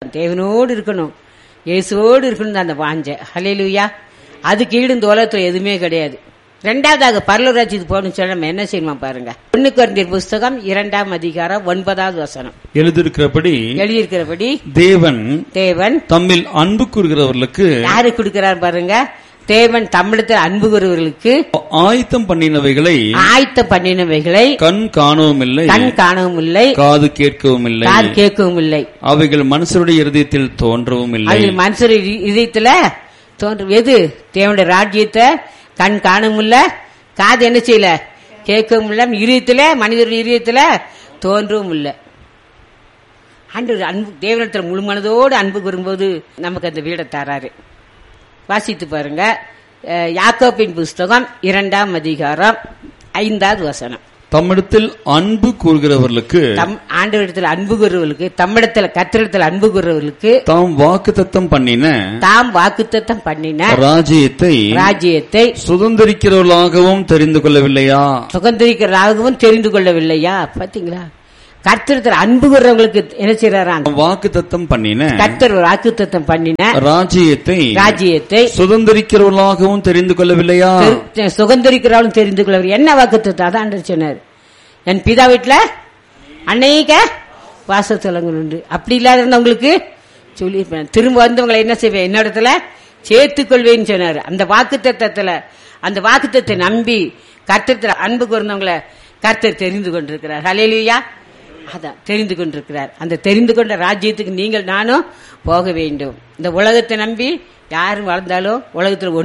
இருக்கக்கூடாது தேவனோடு இருக்கணும் இயேசுவோடு இருக்கணும் அந்த வாஞ்ச ஹalleluya அதுக்கு ஈடு இந்த உலகத்துல எதுவுமே கிடையாது ரெண்டாவதாக பரலூராட்சிக்கு போகணும்னு சொல்ல நம்ம என்ன செய்யணுமா பாருங்க ஒன்னு குழந்தையர் புஸ்தகம் இரண்டாம் அதிகாரம் ஒன்பதாவது வசனம் எழுதியிருக்கிறபடி எழுதியிருக்கிறபடி தேவன் தேவன் தம்மில் அன்பு கூறுகிறவர்களுக்கு யாரு கொடுக்கிறார் பாருங்க தேவன் தமிழத்தில் அன்பு கூறுவர்களுக்கு ஆயத்தம் பண்ணினவைகளை ஆயத்த பண்ணினவைகளை கண் காணவும் இல்லை கண் காணவும் இல்லை காது கேட்கவும் இல்லை காது கேட்கவும் இல்லை அவைகள் மனுஷருடைய இருதயத்தில் தோன்றவும் இல்லை அதில் மனுஷர் இ- இதயத்துல தோன்றும் எது தேவனுடைய ராஜ்யத்தை கண் காணவும் இல்ல காது என்ன செய்யல கேட்கவும் இல்ல இதயத்துல மனிதருடைய இதயத்துல தோன்றவும் இல்லை ஆண்டவர் அன்பு தேவனிடத்தில் முழு மனதோடு அன்பு கூறும்போது நமக்கு அந்த வீடை தராரு வாசித்து பாருங்க அஹ், யாக்கோபின் புஸ்தகம் இரண்டாம் அதிகாரம் ஐந்தாவது வசனம் தம்மிடத்தில் அன்பு கூறுகிறவர்களுக்கு தம் ஆண்டவரிடத்தில் அன்பு கூறுவர்களுக்கு தம்மிடத்தில் கத்திரிடத்தில் அன்பு கூறுவர்களுக்கு தாம் வாக்குத்தத்தம் பண்ணின தாம் வாக்குத்தத்தம் பண்ணின ராஜ்யத்தை ராஜ்யத்தை சுதந்திரிக்கிறவர்களாகவும் தெரிந்து கொள்ளவில்லையா சுகந்திரிக்கிறதாகவும் தெரிந்து கொள்ளவில்லையா பாத்தீங்களா கர்த்தரத்தில் அன்பு கூறுறவங்களுக்கு என்ன செய்யறாராம் வாக்குத்தத்தம் பண்ணின கர்த்தர் வாக்குத்தத்தம் பண்ணின ராஜ்யத்தை ராஜ்யத்தை சுதந்திரிக்கிறவர்களாகவும் தெரிந்து கொள்ளவில்லையா தெரி- சுகந்தரிக்கிறவளும் தெரிந்து கொள்ளவர் என்ன வாக்குத்தத்தம் அதான் ஆண்டவர் சொன்னார் என் பிதா வீட்டுல அநேக வாசத்தலங்கள் உண்டு அப்படி இல்லாத இருந்தவங்களுக்கு சொல்லியிருப்பேன் திரும்ப வந்தவங்களை என்ன செய்வேன் என்னிடத்துல சேர்த்துக் கொள்வேன்னு சொன்னார் அந்த வாக்குத்தத்தத்துல அந்த வாக்குத்தத்தை நம்பி கர்த்தத்துல அன்பு கூர்ந்தவங்களை கர்த்தர் தெரிந்து கொண்டிருக்கிறார் ஹalleluya அதான் தெரிந்து கொண்டிருக்கிறார் அந்த தெரிந்து கொண்ட ராஜ்யத்துக்கு நீங்கள் நானும் போக வேண்டும் இந்த உலகத்தை நம்பி யாரும் வளர்ந்தாலும் உலகத்தில்